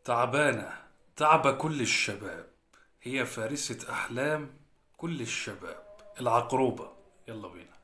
تعبانة تعب كل الشباب هي فارسة أحلام كل الشباب العقروبة يلا بينا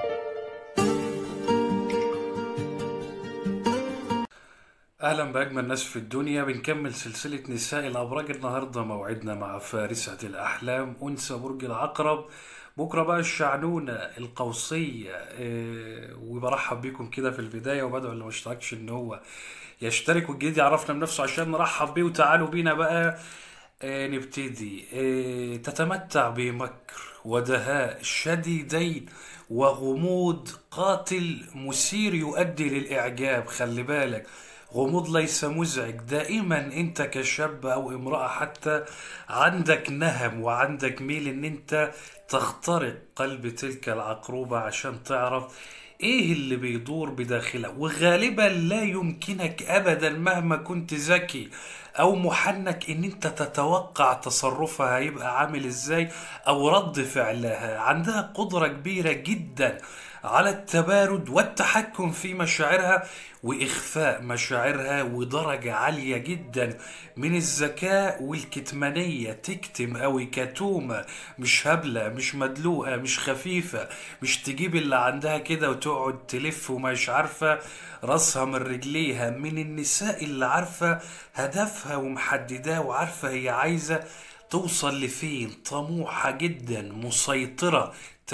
أهلا بأجمل ناس في الدنيا بنكمل سلسلة نساء الأبراج النهاردة موعدنا مع فارسة الأحلام أنثى برج العقرب بكرة بقى الشعنونة القوسية إيه وبرحب بيكم كده في البداية وبدعو اللي ما اشتركش إن هو يشترك والجديد يعرفنا بنفسه عشان نرحب بيه وتعالوا بينا بقى آه، نبتدي آه، تتمتع بمكر ودهاء شديدين وغموض قاتل مثير يؤدي للإعجاب خلي بالك غموض ليس مزعج دائما انت كشاب او امرأة حتى عندك نهم وعندك ميل ان انت تخترق قلب تلك العقروبة عشان تعرف ايه اللي بيدور بداخلها وغالبا لا يمكنك ابدا مهما كنت ذكي او محنك ان انت تتوقع تصرفها هيبقى عامل ازاي او رد فعلها عندها قدرة كبيرة جدا على التبارد والتحكم في مشاعرها واخفاء مشاعرها ودرجة عالية جدا من الذكاء والكتمانية تكتم قوي كتومة مش هبلة مش مدلوقة مش خفيفة مش تجيب اللي عندها كده وتقعد تلف ومش عارفة راسها من رجليها من النساء اللي عارفة هدفها ومحدداه وعارفة هي عايزة توصل لفين طموحة جدا مسيطرة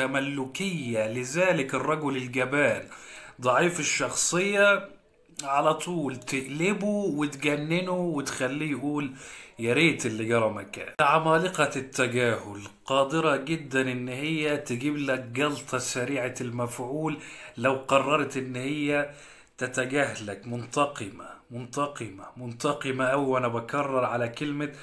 تملكية لذلك الرجل الجبان ضعيف الشخصية على طول تقلبه وتجننه وتخليه يقول يا ريت اللي جرى مكان عمالقة التجاهل قادرة جدا ان هي تجيب لك جلطة سريعة المفعول لو قررت ان هي تتجاهلك منتقمة منتقمة منتقمة أوي وأنا بكرر على كلمة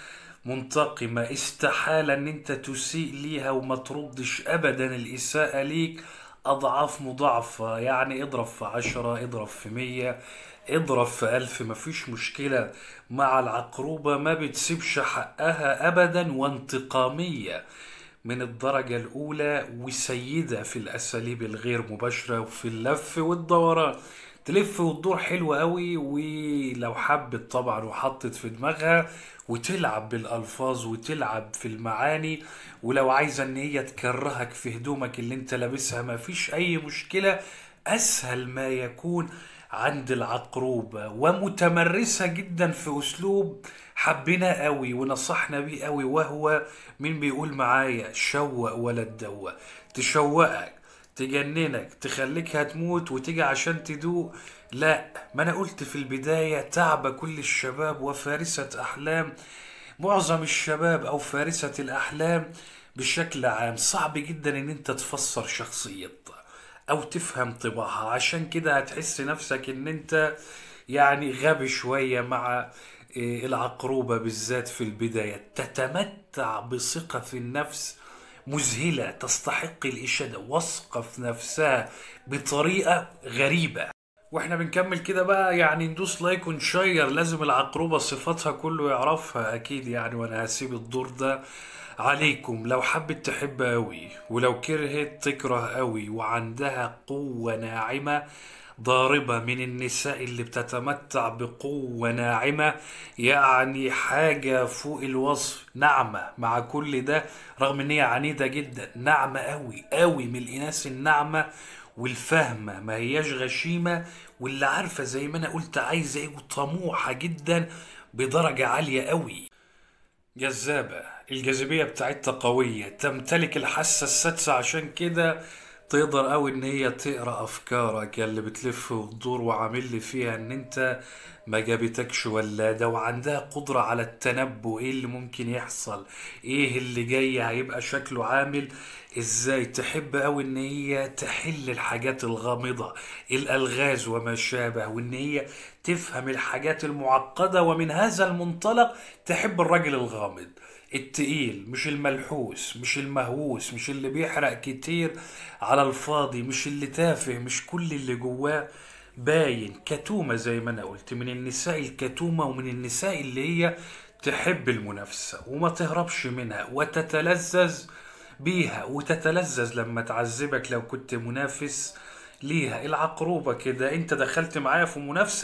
منتقمة استحالة ان انت تسيء ليها وما تردش ابدا الاساءة ليك اضعاف مضاعفة يعني اضرب في عشرة اضرب في مية اضرب في الف مفيش مشكلة مع العقروبة ما بتسيبش حقها ابدا وانتقامية من الدرجة الأولى وسيدة في الأساليب الغير مباشرة وفي اللف والدوران تلف وتدور حلو قوي ولو حبت طبعا وحطت في دماغها وتلعب بالألفاظ وتلعب في المعاني ولو عايزة ان هي تكرهك في هدومك اللي انت لابسها ما فيش اي مشكلة اسهل ما يكون عند العقروبة ومتمرسة جدا في اسلوب حبنا قوي ونصحنا بيه قوي وهو مين بيقول معايا شوق ولا تدوق تشوقك تجننك تخليك هتموت وتيجي عشان تدوق لا ما انا قلت في البداية تعب كل الشباب وفارسة احلام معظم الشباب او فارسة الاحلام بشكل عام صعب جدا ان انت تفسر شخصيتها او تفهم طباعها عشان كده هتحس نفسك ان انت يعني غبي شوية مع إيه، العقروبة بالذات في البداية تتمتع بثقة في النفس مذهلة تستحق الإشادة واثقة في نفسها بطريقة غريبة واحنا بنكمل كده بقى يعني ندوس لايك ونشير لازم العقروبة صفاتها كله يعرفها اكيد يعني وانا هسيب الدور ده عليكم لو حبت تحب قوي ولو كرهت تكره قوي وعندها قوة ناعمة ضاربة من النساء اللي بتتمتع بقوة ناعمة يعني حاجة فوق الوصف ناعمة مع كل ده رغم ان هي عنيدة جدا ناعمة قوي قوي من الإناث الناعمة والفاهمة ما هياش غشيمة واللي عارفة زي ما أنا قلت عايزة إيه وطموحة جدا بدرجة عالية قوي جذابة الجاذبية بتاعتها قوية تمتلك الحاسة السادسة عشان كده تقدر قوي ان هي تقرا افكارك اللي بتلف وتدور وعامل لي فيها ان انت ما جابتكش ولاده وعندها قدره على التنبؤ ايه اللي ممكن يحصل ايه اللي جاي هيبقى شكله عامل ازاي تحب قوي ان هي تحل الحاجات الغامضه الالغاز وما شابه وان هي تفهم الحاجات المعقده ومن هذا المنطلق تحب الراجل الغامض التقيل مش الملحوس مش المهووس مش اللي بيحرق كتير على الفاضي مش اللي تافه مش كل اللي جواه باين كتومة زي ما انا قلت من النساء الكتومة ومن النساء اللي هي تحب المنافسة وما تهربش منها وتتلذذ بيها وتتلذذ لما تعذبك لو كنت منافس ليها العقروبة كده انت دخلت معايا في منافسة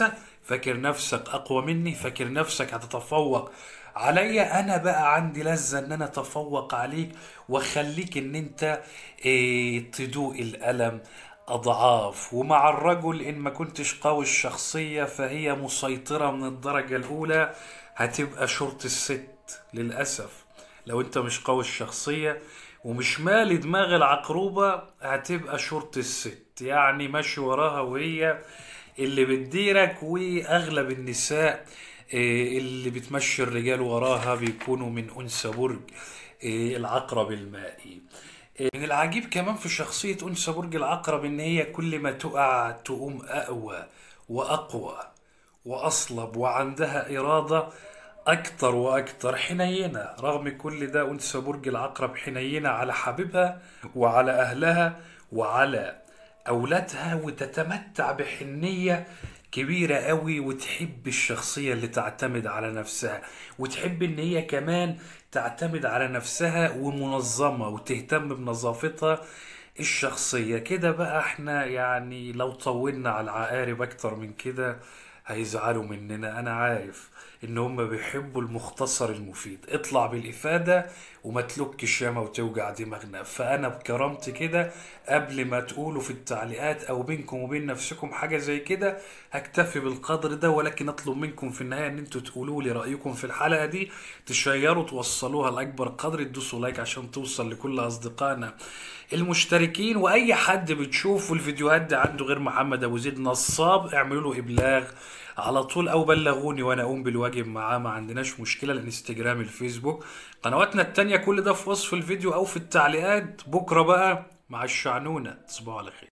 فاكر نفسك اقوى مني فاكر نفسك هتتفوق عليا انا بقى عندي لذة ان انا اتفوق عليك واخليك ان انت إيه تدوق الالم اضعاف ومع الرجل ان ما كنتش قوي الشخصية فهي مسيطرة من الدرجة الاولى هتبقى شرط الست للاسف لو انت مش قوي الشخصية ومش مالي دماغ العقروبة هتبقى شرط الست يعني ماشي وراها وهي اللي بتديرك واغلب النساء آه، اللي بتمشي الرجال وراها بيكونوا من انثى برج آه، العقرب المائي آه، من العجيب كمان في شخصية انثى برج العقرب ان هي كل ما تقع تقوم اقوى واقوى واصلب وعندها اراده اكتر واكتر حنينه رغم كل ده انثى برج العقرب حنينه على حبيبها وعلى اهلها وعلى اولادها وتتمتع بحنيه كبيرة قوي وتحب الشخصية اللي تعتمد على نفسها وتحب ان هي كمان تعتمد على نفسها ومنظمة وتهتم بنظافتها الشخصية كده بقى احنا يعني لو طولنا على العقارب اكتر من كده هيزعلوا مننا انا عارف ان هم بيحبوا المختصر المفيد اطلع بالافادة وما تلكش ياما وتوجع دماغنا فانا بكرامتي كده قبل ما تقولوا في التعليقات او بينكم وبين نفسكم حاجة زي كده هكتفي بالقدر ده ولكن اطلب منكم في النهاية ان انتوا تقولوا لي رأيكم في الحلقة دي تشيروا توصلوها لاكبر قدر تدوسوا لايك عشان توصل لكل اصدقائنا المشتركين واي حد بتشوفوا الفيديوهات دي عنده غير محمد ابو زيد نصاب اعملوا له ابلاغ على طول او بلغوني وانا اقوم بالواجب معاه ما عندناش مشكله الانستجرام الفيسبوك قنواتنا التانية كل ده في وصف الفيديو او في التعليقات بكره بقى مع الشعنونه تصبحوا على خير